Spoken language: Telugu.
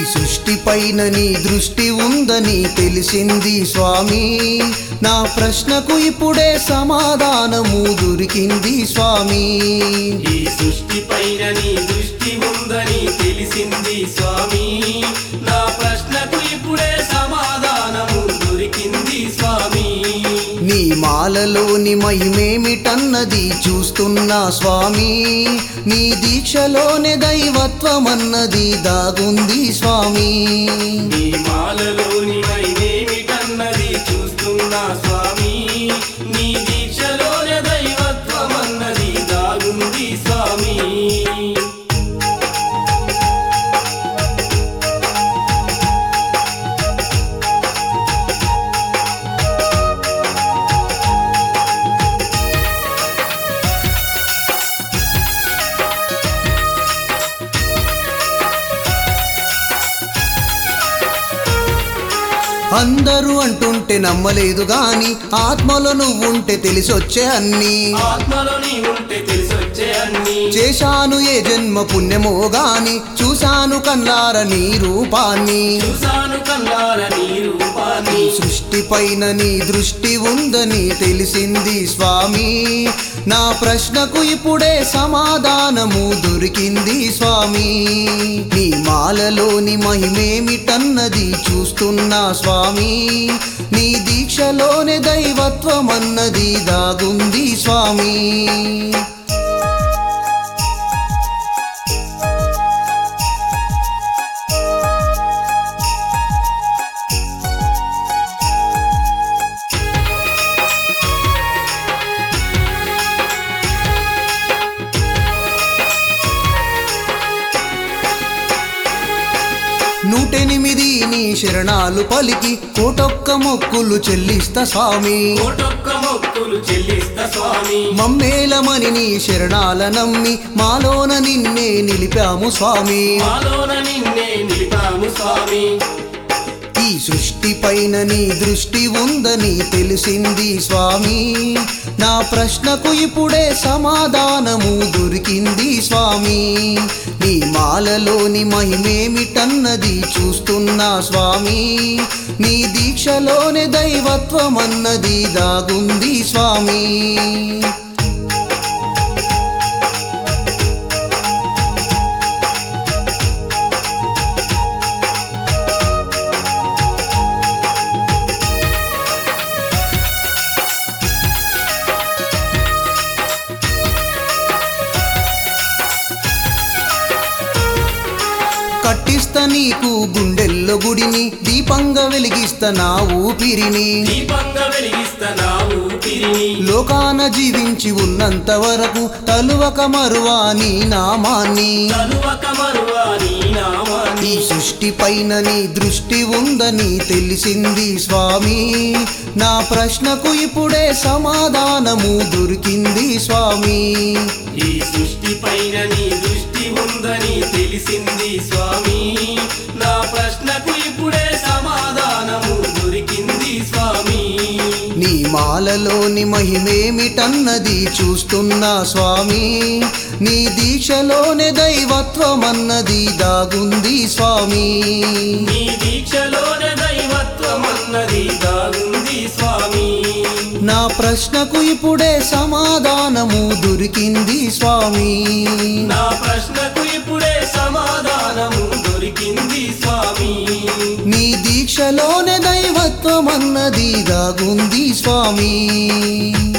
సృష్టిపైన నీ దృష్టి ఉందని తెలిసింది స్వామి నా ప్రశ్నకు ఇప్పుడే సమాధానము దొరికింది స్వామి ఈ సృష్టి పైన నీ దృష్టి ఉందని తెలిసింది స్వామి నా ప్రశ్నకు ఇప్పుడే సమాధానము దొరికింది స్వామి నీ మాలలోని మహిమేమిటన్నది చూస్తున్నా స్వామి నీ దీక్షలోనే దైవత్వమన్నది దాగుంది స్వామి నీ మాలలోని మైనేమిటన్నది చూస్తున్నా స్వామి నీ దీక్షలోనే దైవత్వమన్నది దాగుంది స్వామి అందరూ అంటుంటే నమ్మలేదు గాని ఆత్మలో నువ్వుంటే తెలిసొచ్చే అన్నీ ఆత్మలో నీ ఉంటే తెలిసొచ్చే అన్ని చేశాను ఏ జన్మ పుణ్యమో గాని చూశాను కన్నార నీ రూపాన్ని చూసాను కల్లార నీ రూపాన్ని సృష్టిపైన నీ దృష్టి ఉందని తెలిసింది స్వామి నా ప్రశ్నకు ఇప్పుడే సమాధానము దొరికింది స్వామి నీ మాలలోని మహిమేమిటన్నది చూస్తున్నా స్వామి నీ దీక్షలోనే దైవత్వమన్నది దాగుంది స్వామి నూటెనిమిది నీ శరణాలు పలికి కోటొక్క మొక్కులు చెల్లిస్తా స్వామి కోటొక్క మొక్కులు చెల్లిస్తా స్వామి మమ్మేలమని నీ శరణాల నమ్మి మాలోన నిన్నే నిలిపాము స్వామి మాలోన నిన్నే నిలిపాము స్వామి ఈ సృష్టిపైన నీ దృష్టి ఉందని తెలిసింది స్వామి నా ప్రశ్నకు ఇప్పుడే సమాధానము దొరికింది స్వామి నీ మాలలోని మహిమేమిటన్నది చూస్తున్నా స్వామి నీ దీక్షలోనే దైవత్వమన్నది దాగుంది స్వామి కట్టిస్తా నీకు గుండెల్లో గుడిని దీపంగా వెలిగిస్తా నా ఊపిరిని దీపంగా వెలిగిస్తా నా ఊపిరిని లోకాన జీవించి ఉన్నంత వరకు తలువక మరువా నీ నామాన్ని తలువక మరువా నీ నామాన్ని ఈ సృష్టిపైన నీ దృష్టి ఉందని తెలిసింది స్వామి నా ప్రశ్నకు ఇప్పుడే సమాధానము దొరికింది స్వామి ఈ సృష్టి పైన నీ దృష్టి ఉందని తెలిసింది స్వామి నా ప్రశ్నకు ఇప్పుడే సమాధానము దొరికింది స్వామి నీ మాలలోని మహిమేమిటన్నది చూస్తున్నా స్వామి నీ దీక్షలోనే దైవత్వమన్నది దాగుంది స్వామి నీ దీక్షలోనే దైవత్వమన్నది దాగుంది స్వామి నా ప్రశ్నకు ఇప్పుడే సమాధానము దొరికింది స్వామి నా ప్రశ్నకు ఇప్పుడే సమాధానము దొరికింది స్వామి నీ దీక్షలోనే దైవత్వమన్నది దాగుంది స్వామి